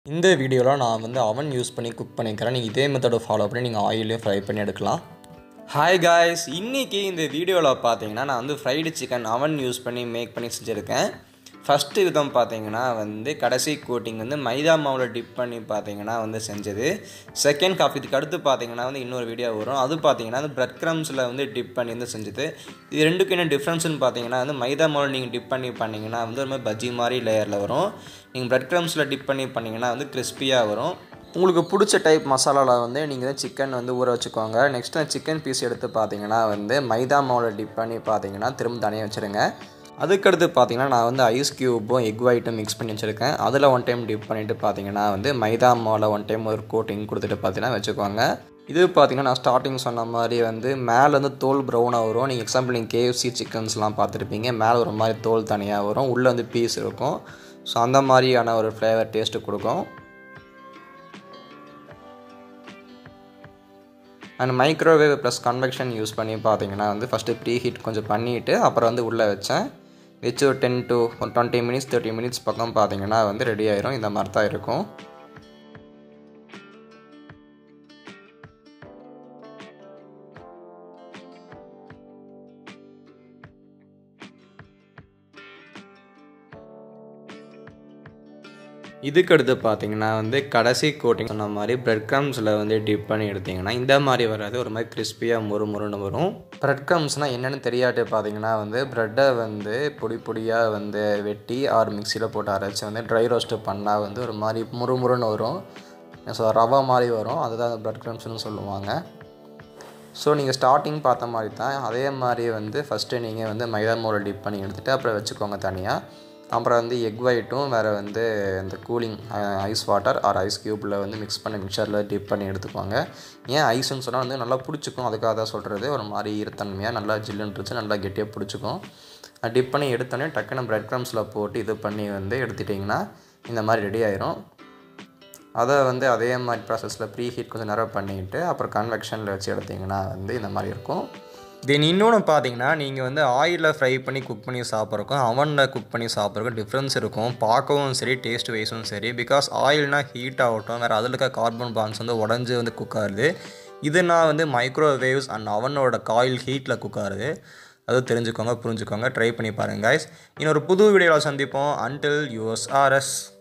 இந்த வீடியோவில் நான் வந்து அவன் யூஸ் பண்ணி குக் பண்ணிக்கிறேன் நீங்கள் இதே மெத்தடை ஃபாலோ பண்ணி நீங்கள் ஆயிலையும் ஃப்ரை பண்ணி எடுக்கலாம் ஹாய் காய்ஸ் இன்றைக்கி இந்த வீடியோவில் பார்த்தீங்கன்னா நான் வந்து ஃப்ரைடு சிக்கன் அவன் யூஸ் பண்ணி மேக் பண்ணி செஞ்சுருக்கேன் ஃபஸ்ட்டு விதம் பார்த்தீங்கன்னா வந்து கடைசி கோட்டிங் வந்து மைதா மாவில் டிப் பண்ணி பார்த்தீங்கன்னா வந்து செஞ்சது செகண்ட் காஃபி இதுக்கு அடுத்து பார்த்தீங்கன்னா வந்து இன்னொரு வீடியோ வரும் அது பார்த்தீங்கன்னா வந்து பிரெட் க்ரம்ஸில் வந்து டிப் பண்ணி வந்து செஞ்சது இது ரெண்டுக்கும் என்ன டிஃப்ரென்ஸ்னு பார்த்தீங்கன்னா வந்து மைதா மாவில் நீங்கள் டிப் பண்ணி பண்ணிங்கன்னா வந்து ஒரு மாதிரி பஜ்ஜி மாதிரி லேயரில் வரும் நீங்கள் பிரெட் க்ரம்ஸில் டிப் பண்ணி பண்ணிங்கன்னா வந்து கிறிஸ்பியாக வரும் உங்களுக்கு பிடிச்ச டைப் மசாலாவில் வந்து நீங்கள் வந்து சிக்கன் வந்து ஊற வச்சுக்கோங்க நெக்ஸ்ட் அந்த சிக்கன் பீஸ் எடுத்து பார்த்தீங்கன்னா வந்து மைதா மாவில் டிப் பண்ணி பார்த்தீங்கன்னா திரும்ப தனியாக வச்சுருங்க அதுக்கடுத்து பார்த்தீங்கன்னா நான் வந்து ஐஸ் க்யூப்பும் எக் ஒயிட்டும் மிக்ஸ் பண்ணி வச்சுருக்கேன் அதில் ஒன் டைம் டிப் பண்ணிவிட்டு பார்த்தீங்கன்னா வந்து மைதா மாவில் ஒன் டைம் ஒரு கோட்டிங் கொடுத்துட்டு பார்த்தீங்கன்னா வச்சுக்கோங்க இது பார்த்தீங்கன்னா நான் ஸ்டார்டிங் சொன்ன மாதிரி வந்து மேலே வந்து தோல் ப்ரௌனாக வரும் நீங்கள் எக்ஸாம்பிள் நீங்கள் கேஎஃப்சி சிக்கன்ஸ்லாம் பார்த்துருப்பீங்க மேலே ஒரு மாதிரி தோல் தனியாக வரும் உள்ளே வந்து பீஸ் இருக்கும் ஸோ அந்த மாதிரியான ஒரு ஃப்ளேவர் டேஸ்ட்டு கொடுக்கும் and microwave plus convection use பண்ணி பார்த்தீங்கன்னா வந்து ஃபஸ்ட்டு ப்ரீ ஹீட் கொஞ்சம் பண்ணிவிட்டு அப்புறம் வந்து உள்ளே வச்சேன் வச்சு ஒரு டென் டு ஒரு டுவெண்ட்டி மினிட்ஸ் தேர்ட்டி மினிட்ஸ் பக்கம் பார்த்தீங்கன்னா வந்து ரெடி ஆயிரும் இந்த மாதிரி தான் இருக்கும் இதுக்கு அடுத்து பார்த்தீங்கன்னா வந்து கடைசி கோட்டிங் சொன்ன மாதிரி பிரெட் க்ரம்ஸில் வந்து டிப் பண்ணி எடுத்திங்கன்னா இந்த மாதிரி வராது ஒரு மாதிரி கிறிஸ்பியாக முறு முறுன்னு வரும் பிரெட் க்ரம்ஸ்னால் என்னென்னு தெரியாட்டு பார்த்தீங்கன்னா வந்து ப்ரெட்டை வந்து பொடி பொடியாக வந்து வெட்டி ஆறு மிக்சியில் போட்டு அரைச்சி வந்து ட்ரை ரோஸ்ட்டு பண்ணால் வந்து ஒரு மாதிரி முறு முறுன்னு வரும் ஸோ ரவா மாதிரி வரும் அதுதான் பிரெட் க்ரம்ஸ்னு சொல்லுவாங்க ஸோ நீங்கள் ஸ்டார்டிங் பார்த்த மாதிரி தான் அதே மாதிரி வந்து ஃபஸ்ட்டு நீங்கள் வந்து மைதா மாவில் டிப் பண்ணி எடுத்துகிட்டு அப்புறம் வச்சுக்கோங்க தனியாக அப்புறம் வந்து எக் ஒயிட்டும் வேறு வந்து இந்த cooling ice water or ice க்யூப்பில் வந்து மிக்ஸ் பண்ணி மிக்சரில் டிப் பண்ணி எடுத்துக்குவாங்க ஏன் ஐஸ்ன்னு சொன்னால் வந்து நல்லா பிடிச்சிக்கும் அதுக்காக தான் சொல்கிறது ஒரு மாதிரி ஈரத்தன்மையாக நல்லா ஜில்லுன்னு இருந்துச்சு நல்லா கெட்டியாக பிடிச்சிக்கும் டிப் பண்ணி எடுத்தோடனே டக்குன்னு ப்ரெட் க்ரம்ஸில் போட்டு இது பண்ணி வந்து எடுத்துட்டிங்கன்னா இந்த மாதிரி ரெடி ஆயிரும் அதை வந்து அதே மாதிரி ப்ராசஸில் ப்ரீ ஹீட் கொஞ்சம் நேரம் பண்ணிவிட்டு அப்புறம் கன்வெக்ஷனில் வச்சு எடுத்திங்கன்னா வந்து இந்த மாதிரி இருக்கும் தென் இன்னொன்று பார்த்தீங்கன்னா நீங்கள் வந்து ஆயிலில் ஃப்ரை பண்ணி குக் பண்ணி சாப்பிட்றக்கும் அவனில் குக் பண்ணி சாப்பிட்றக்கும் டிஃப்ரென்ஸ் இருக்கும் பார்க்கவும் சரி டேஸ்ட் வைஸும் சரி பிகாஸ் ஆயில்னால் ஹீட் ஆகட்டும் வேறு அதில் இருக்க கார்பன் பான்ஸ் வந்து உடஞ்சி வந்து குக் ஆகுது இதுனா வந்து மைக்ரோவேவ்ஸ் அண்ட் அவனோட காயில் ஹீட்டில் குக் ஆகுது அது தெரிஞ்சுக்கோங்க புரிஞ்சுக்கோங்க ட்ரை பண்ணி பாருங்கள் கைஸ் இன்னொரு புது வீடியோவில் சந்திப்போம் அன்டில் யூஎஸ்ஆர்எஸ்